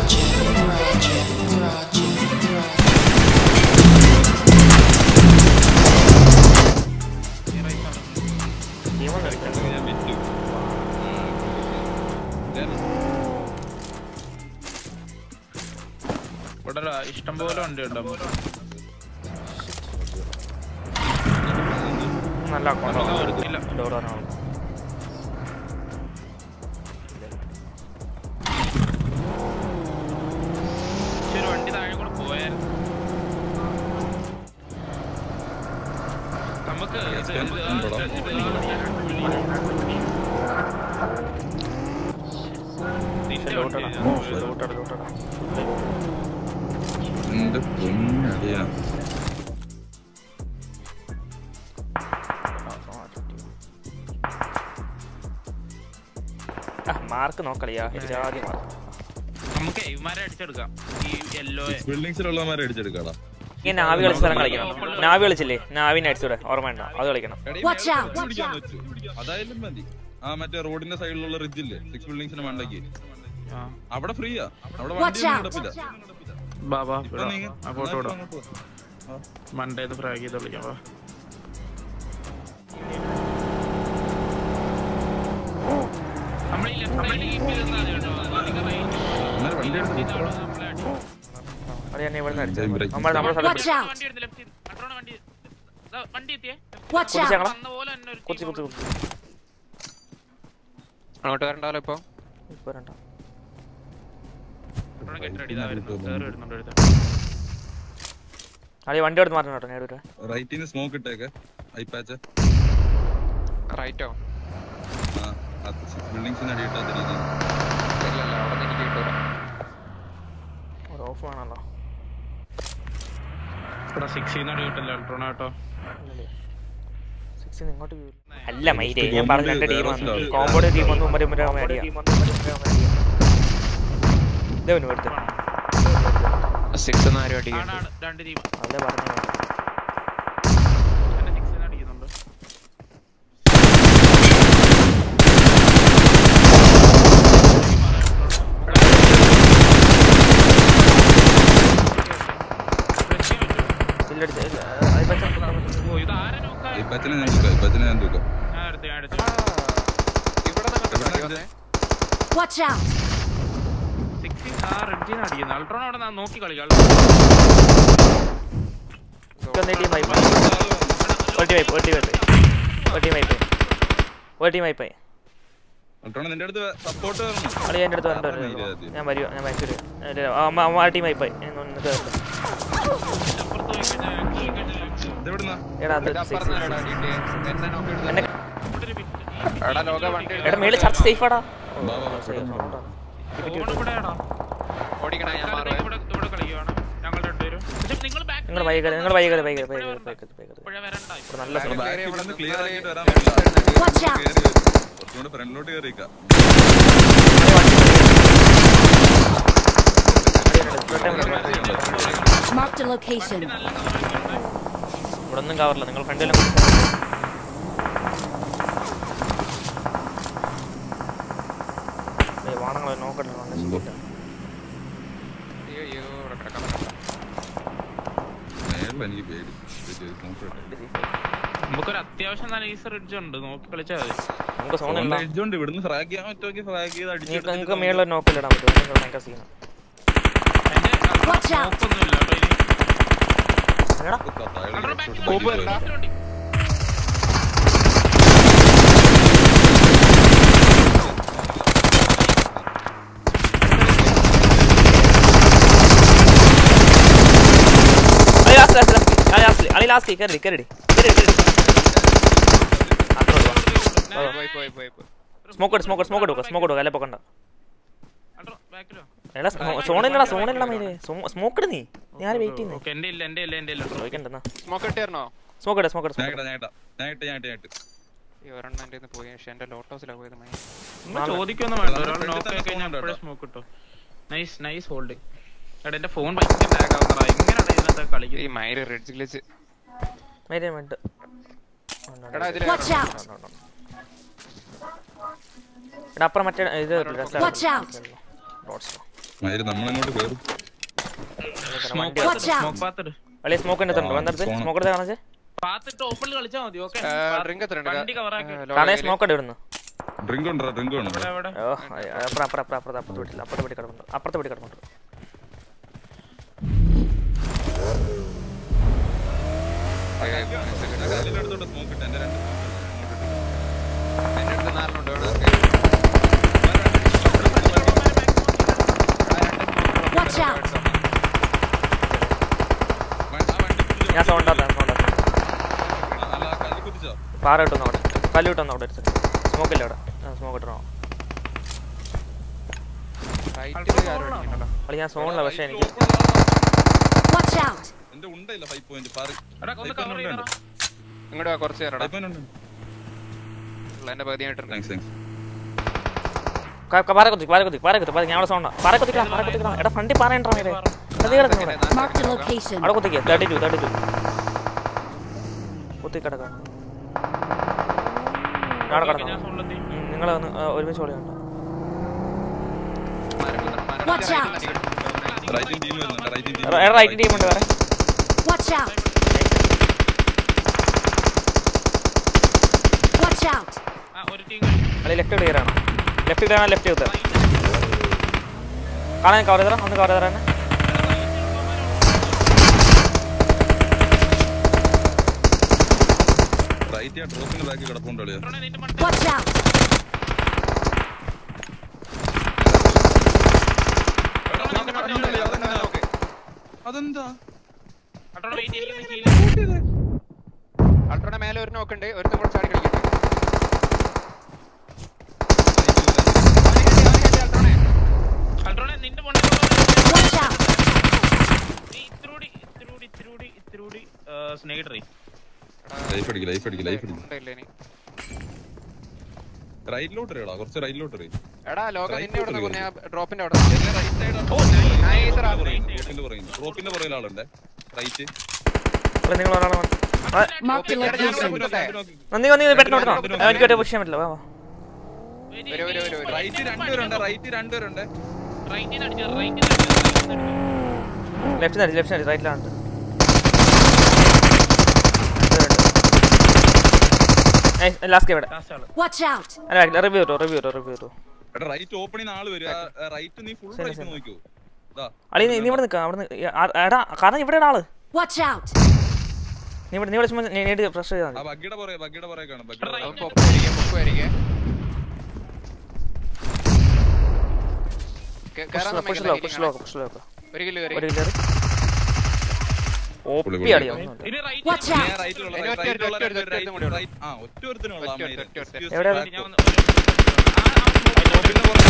ടീമൊന്നും എടുക്കണ്ട ഞാൻ വിറ്റു ഇവിടെ ഒരു ഇഷ്ടം പോലെ വണ്ടി ഉണ്ടോ നല്ല അക്കൗണ്ട് ഇല്ല ഡോർ പറഞ്ഞോളൂ പക്ഷെ ഒരു വണ്ടി താഴെ കൂടെ പോയായിരുന്നു നമുക്ക് ഇത് ഇത് ഉണ്ടോടാ? ഇത് നിന്റെ ലൂട്ടടാ വണ്ടി ലൂട്ടടാ ലൂട്ടടാ എന്റെ പൊന്നടിയാ മാർക്ക് നോക്കളിയാ ജാതി മാർക്ക് നമുക്ക് ഇവന്മാരെ അടിച്ചെടുക്കാം ഈ യെല്ലോ ബിൽഡിങ്സിലുള്ളവന്മാരെ അടിച്ചെടുക്കാടാ ഈ നാവി കളിച്ച സ്ഥലം കളിക്കണം നാവി കളിച്ചില്ലേ നാവിനെ അടിച്ചൂടെ ഓർമ്മയുണ്ട അത് കളിക്കണം Watch out, watch പിടിക്കാൻ പറ്റൂ അതായാലും മതി ആ മറ്റേ റോഡിന്റെ സൈഡിലുള്ള റിഡ്ജില്ലേ സിക്സ് ബിൽഡിങ്സിന് മണ്ടയ്ക്ക് അവിടെ ഫ്രീയാ അവിടെ Watch വണ്ടി out. കിടപ്പില്ല ബാബാ ഇപ്പൊ നീങ്ങ ആ ഫോട്ടോ ഇടാം അങ്ങോട്ട് പോ. മണ്ടേത് ഫ്രാഗ് ചെയ്ത് വിളിക്കാം വാ നമ്മൾ ഈ ലെഫ്റ്റ് സൈഡിൽ കീപ്പ് ചെയ്താൽ കേട്ടോ അധികം റേഞ്ച് അന്നേരം വണ്ടി എടുത്ത് പോ. നമ്മളെ അടി അത് തന്നെ ഇവിടെ നിന്ന് Time അടിച്ചത് break. നമ്മൾ നമ്മുടെ സ്ഥലം Watch out. വണ്ടി എടുത്ത് ലെഫ്റ്റ് ചെയ്ത് കൺട്രോൾ വണ്ടി ദാ, വണ്ടി എത്തിയേ Watch കുറിച്ച് out! ഞങ്ങളെ വന്ന പോലെ തന്നെ ഒരു കുത്തി team കുത്തി കുത്തി അങ്ങോട്ട് വരണ്ടാവല്ലോ ഇപ്പൊ ഇപ്പൊ രണ്ടാ ഇവിടെ get ready, ഇതാ വരുന്നു. കേറി വരുന്നുണ്ട് ഒരുത്തൻ. അതെ വണ്ടി എടുത്ത് മാറ്റണം കേട്ടോ നേടൂരെ റൈറ്റിന് സ്മോക്ക് ഇട്ടേക്ക് ഐപ്പാച്ച് റൈറ്റോ ആ സിക്സ് ബിൽഡിങ്സിന് അടിയിട്ടാ തിരികെ ഇല്ലല്ല അവിടെ നിന്ന് എനിക്ക് കിട്ടൂല ഒരു ഓഫ് വേണമല്ലോ ഇവിടെ six ന്ന് അടി കിട്ടില്ല ഇലക്ട്രോൺ കേട്ടോ സിക്സ് ഇങ്ങോട്ട് view ഇല്ല. അല്ല മൈരേ ഞാൻ Compound പറഞ്ഞ രണ്ട് ടീമാണ് വേറെ കോമ്പോഡ് ടീം ഒന്നും ഉമ്മര ഉമ്മര മേടിയാ ഇതവന് എടുത്ത് സിക്സ് ഒന്ന് ആരും അടിക്കുന്നുണ്ട് ആണാണ് രണ്ട് ടീം അല്ലേ പറഞ്ഞു എന്നെ six ന്ന് അടിക്കുന്നുണ്ട് ഇല്ലടിച്ച് ഓ ഇത് ആരെ നോക്കാ ഐപ്പാച്ചിനെ ഞാൻ തൂക്കാം ഐപ്പാച്ചിനെ ഞാൻ തൂക്കാം ഞാൻ എടുത്തു ഞാൻ എടുത്തു ഇവിടെ നിന്ന് എവിടെ വന്നേ Watch out! സിക്സ്റ്റീൻ ആ റെഡ്ജിന് അടിക്കുന്നു അൾട്രോൺ അവിടെ ഞാൻ നോക്കി കളിക്കാം ടീം ആയി ഒരു ടീം ആയി ഒരു ടീം ആയി ഒരു ടീം ആയി ഒരു ടീം ആയി അൾട്രോണ നിന്റെ അടുത്ത് സപ്പോർട്ട് വരണം അളി എൻ്റെ അടുത്ത് വരണ്ട അതാണ് ഇത് ആദ്യം. ഞാൻ വരുമോ ഞാൻ മൈസൂര് ആ ടീം ആയി പോയി നിനക്ക് അപ്പുറത്ത് പോയി കഴിഞ്ഞാൽ ഇതെവിടുന്നാ എടാ അത് ഇത് six, അപ്പുറത്ത് six, എടാ six. DT. എന്നെ നോക്കി എടുത്തോ. എന്നെ ഇവിടെ ഒരു bit. എടാ ലോക വണ്ടി എടാ മേളിൽ ചർച്ച സേഫ് ആടാ വാ, വാ, വാ, ഇവിടെ. ഫോൺ ഇവിടെയാണോ ഓടിക്കണേ ഞാൻ മാറുവേ ഇവിടെ ഇവിടെ കളിക്കുവാണ് ഞങ്ങൾ രണ്ടുപേരും പക്ഷെ നിങ്ങൾ ബാക്ക് നിങ്ങൾ വൈകല് നിങ്ങൾ വൈകല് വൈകല് വൈകല് വൈകല് വൈകല് ഇപ്പോഴേ വരണ്ട ഇവിടെ നല്ല ബാക്കിൽ സ്ഥലം കയറി ഇവിടെ ക്ലിയർ നിന്നാല് ആക്കിയിട്ട് വരാൻ പറ്റില്ല Watch out! കേറി വരും. കുറച്ചുകൂടെ ഫ്രണ്ടിലോട്ട് കയറിയേക്കാം Marked a location. ഇവിടെ ഒന്നും കവറില്ല നിങ്ങൾ ഫ്രണ്ടിലും വാണങ്ങളെ നോക്കട്ടെ നല്ല ശരിയില്ല. അയ്യോ അയ്യോ ഇവിടെ കിടക്കാൻ പറ്റില്ല. മേളിൽ എനിക്ക് പേടി ഇത് ചെയ്ത് നോക്കട്ടെ. നമുക്കൊരു അത്യാവശ്യം നല്ല ഈസ റിഡ്ജ് ഉണ്ട് നോക്കി കളിച്ചാൽ മതി നമുക്ക് സോൺ അതുകൊണ്ട് ഇല്ല edge ഉണ്ട്. ഇവിടുന്ന് ഫ്രാഗ് ചെയ്യാൻ പറ്റുമെങ്കിൽ ഫ്രാഗ് ചെയ്ത് നിങ്ങൾക്ക് നിങ്ങൾക്ക് അടിച്ചു മേളിൽ നോക്കിലിടാൻ പറ്റുമോ നിങ്ങൾ ഭയങ്കര സീനാണ് അതിന്റെ Watch out. നോക്കൊന്നുമില്ല കേട്ടോ ഇനി എടാ അൾട്രോൺ ബാക്കിൽ Scope വണ്ടി, വരണ്ട. വണ്ടി. അളി ലാസ്റ്റ് ലാസ്റ്റ് ലാസ്റ്റ് അളി ലാസ്റ്റ് അളി ലാസ്റ്റ് കയറി കയറി കയറി കയറി പോയി പോയി പോയി പോയി സ്മോക്ക് എടു സ്മോക്ക് സ്മോക്ക് എടുക്കുക സ്മോക്ക് എടുക്കുക അല്ലെ പൊക്കണ്ട അൾട്രോൺ ബാക്കിലോ എടാ സോണില്ലടാ സോണില്ലടാ മയിലേ സ്മോക്ക് ഇട് നീ ഞാൻ വെയിറ്റ് ചെയ്യുന്നേ ഓക്കെ എന്റെ ഇല്ല എന്റെ ഇല്ല എന്റെ ഇല്ല ചോദിക്കണ്ടെന്നാ സ്മോക്ക് ഇട്ടായിരുന്നോ സ്മോക്ക് ഇട സ്മോക്ക് ഇട ഞാൻ സ്മോക്ക് ഇട്ടാ, ഞാൻ ഇട്ടാ. ഞാൻ ഇട്ട്, ഞാൻ ഇട്ട്, ഞാൻ ഇട്ട്. ഈ ഒരെണ്ണം എൻ്റെ കയ്യിന്ന് പോയി പക്ഷെ എന്റെ ലോട്ടോസിലാണ് പോയത് മൈ നിങ്ങൾ ചോദിക്കൊന്നും വേണ്ട നമ്മുടെ ഒരാൾ front നോക്കി തന്നെ കഴിഞ്ഞാൽ phone അപ്പോഴേ ഉണ്ട് സ്മോക്ക് കിട്ടോ നൈസ് നൈസ് ഹോൾഡിങ് എടാ എന്റെ ഫോൺ ഭയങ്കര ലാഗ് ആവുന്നടാ എങ്ങനെയാണ് ഇതിനകത്ത് ഈ കളിക്കുന്നത് മൈര് റെഡ് ഗ്ലിച്ച് മയിലേ വേണ്ട എടാ ഇതില് Watch out! എടാ അപ്പുറം മറ്റേ ഇത് Watch out! മയില് നമ്മളിങ്ങോട്ട് കേറും സ്മോക്ക് Watch out. സ്മോക്ക് പാത്തിട്ട് കളി സ്മോക്ക് ഉണ്ട് വന്നെടുത്ത് പോണം. സ്മോക്ക് എടുത്ത് കാണിച്ചേ പാത്തിട്ട് ഓപ്പണിൽ കളിച്ചാ മതി ഓക്കെ ഡ്രിങ്ക് എത്ര വണ്ടി കവറാക്കി കാണേ സ്മോക്ക് ഉണ്ട് ഇവിടുന്ന് ഡ്രിങ്ക് ഉണ്ടോ ഡ്രിങ്ക് ഉണ്ടോ ഇവിടെ ഇവിടെ ഓ അപ്പുറം അപ്പുറം അപ്പുറം അപ്പുറത്ത് അപ്പുറത്ത് വീട്ടിൽ അപ്പുറത്തെ വീട്ടിൽ കിടപ്പുണ്ട് അപ്പുറത്തെ വീട്ടിൽ കിടപ്പുണ്ട് കാലിലെടുത്തോട്ട് സ്മോക്ക് ഇട്ട് എന്റെ രണ്ട് എന്റെ അടുത്ത് നാലെണ്ണുണ്ട് ഇവിടെ Watch out! ഞാൻ സൗണ്ട് ആക്കാം സൗണ്ട് ആക്കാം അല്ല കല്ല് കുത്തിച്ചോ പാറ കിട്ടുന്നു അവിടെ കല്ല് കിട്ടുന്നു അവിടെ സ്മോക്ക് ഇല്ല അവിടെ സ്മോക്ക് ഇട്ടണോ റൈറ്റിൽ ആരും അടിക്കണ്ടല്ലോ കളി ഞാൻ സോണില്ല പക്ഷേ എനിക്ക് Watch out! എന്റെ ഉണ്ടയില്ല ഫൈവ് പോയിന്റ് പാറി എടാ ഒന്ന് കവർ ചെയ്യണം ഇങ്ങോട്ട് വാ കുറച്ച് നേരം ഫൈവ് പോയിന്റ് ഉണ്ട് എന്റെ പകുതി ആയിട്ടുണ്ട് താങ്ക്സ് താങ്ക്സ് പാറ കുത്തി പാറ കുത്തി പാറ കുത്തി പാറ ഞാൻ അവിടെ സൗണ്ടാ പാറ കുത്തിക്കണം പാറ കുത്തിക്കണം എടാ ഫണ്ടി പാറ ഉണ്ടോ നേരെ അത് കിടക്കുന്നു ഇവിടെ. Marked a location. അവിടെ കുത്തിക്കുക തേർട്ടി ടു തേർട്ടി ടു കുത്തി കിടക്കാം അവിടെ ഞാൻ കിടന്നു ഫോണിലെത്തി നിങ്ങൾ ഒന്ന് ആ, ഒരുമിച്ച് ഓടിയുണ്ടോ Watch out. റൈറ്റിംഗ് ടീം വരുന്നുണ്ട് റൈറ്റിംഗ് ടീം എടാ റൈറ്റ് ടീം ഉണ്ട് വേറെ Watch out! Watch out! ആ ഒരു ടീം കളി ലെഫ്റ്റ് ക്ലിയർ ആണ് ലെഫ്റ്റ് ക്ലിയർ ആണ് ലെഫ്റ്റ് കുത്തുക കാണാൻ കവർ ചെയ്തരാം ഒന്ന് കവർ ചെയ്തരാ റൈറ്റ് ആ ഡ്രോപ്പിന്റെ ബാക്കി കിടപ്പുണ്ട് കളിയാ നിന്റെ മണ്ട Watch out! അതെന്താ അട്ടോടെ വെയിറ്റ് ചെയ്യില്ല അൾട്രോടെ മേലെ ഒരു നോക്കുണ്ട് ഒരുത്തും കൂടെ ചാടി കളിക്കുന്നു അട്ടോടെ നിന്റെ മണ്ട Watch out! ഇത്രൂടി ഇത്രൂടി ഇത്രൂടി ഇത്രൂടി സ്നേഹിതറി ലൈഫ് അടിക്ക് ലൈഫ് അടിക്ക് ലൈഫ് അടിക്ക് ഉണ്ടല്ലേ ഇനി റൈറ്റിലോട്ട് എറിയടാ കുറച്ച് റൈറ്റിലോട്ട് എറി എടാ ലോക Right നിന്നെ എവിടെ foot നിന്ന് ഡ്രോപ്പിന്റെ അവിടെ ഡ്രോപ്പിന്റെ പുറകിൽ ഡ്രോപ്പിന്റെ പുറകിൽ ആളുണ്ട് റൈറ്റ് കളി നിങ്ങൾ ഒരാളെ വന്ന് ആ, Marked a location. നന്ദി നന്ദി പെട്ടെന്ന് ഓടണം എനിക്ക് ഒറ്റ പൊസിഷൻ പറ്റില്ല വാ വാ വരൂ വരൂ വരൂ വരൂ റൈറ്റ് രണ്ടുപേരുണ്ട് റൈറ്റ് രണ്ടുപേരുണ്ട് റൈറ്റിൽ അടിച്ചു റൈറ്റിൽ അടിച്ചു ലെഫ്റ്റ് നടി ലെഫ്റ്റ് നടി റൈറ്റിലാണ് ലാസ്റ്റ് ഇവിടെ ലാസ്റ്റ് ആള് Watch out! അല്ല റിവ്യൂ കിട്ടോ റിവ്യൂ കിട്ടോ റിവ്യൂ കിട്ടോ എടാ റൈറ്റ് ഓപ്പണിൽ ആള് വരും റൈറ്റ് നീ ഫുൾ ശരി, റൈറ്റ് ശരി. നോക്കിയോ ഇതാ അളി നീ നീ ഇവിടെ നിൽക്കാം അവിടെ നിന്ന് എടാ കാരണം ഇവിടെയാണ് ആള് Watch out! നീ ഇവിടെ നീ ഇവിടെ ചുമ്മാ നേടി പ്രഷർ ചെയ്താൽ ആ മതി ബഗ്ഗിയുടെ പുറകെ ബഗ്ഗിയുടെ പുറകെ കാണും ബഗ്ഗിയുടെ പുറകെ. അവൻ പൊക്കുമായിരിക്കും പൊക്കുമായിരിക്കും കേറാൻ push low push low push low ഒരു കിലോ കയറി ഒരു കിലോ പുള്ളി, ഓപ്പി അടിയാ ഒന്നുമില്ല. ഇനി റൈറ്റ് Watch ഞാൻ out! റൈറ്റിലുള്ള ഇനി ഒറ്റ റൈറ്റ് ഒരുത്തൻ, ഉള്ള ഒറ്റ ഒരുത്തൻ, റൈറ്റ് കൂടെ ഉള്ളൂ. റൈറ്റ് ആ ഒറ്റ ഒരുത്തനുള്ള ഒറ്റ ഒരുത്തൻ, ഒറ്റ ഒരുത്തൻ. എവിടെയാ? ഞാൻ വന്ന് ആ ഡ്രോപ്പിന്റെ പുറകെ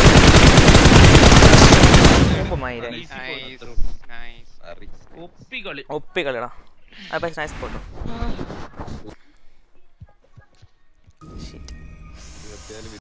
മുമ്പ് മയിലെ നൈസ് നൈസ് അറി. ഒപ്പി കളി ഒപ്പി കളിടാ അപ്പൊ നൈസ് ഫോട്ടോ ഇരുപത്തിനാല്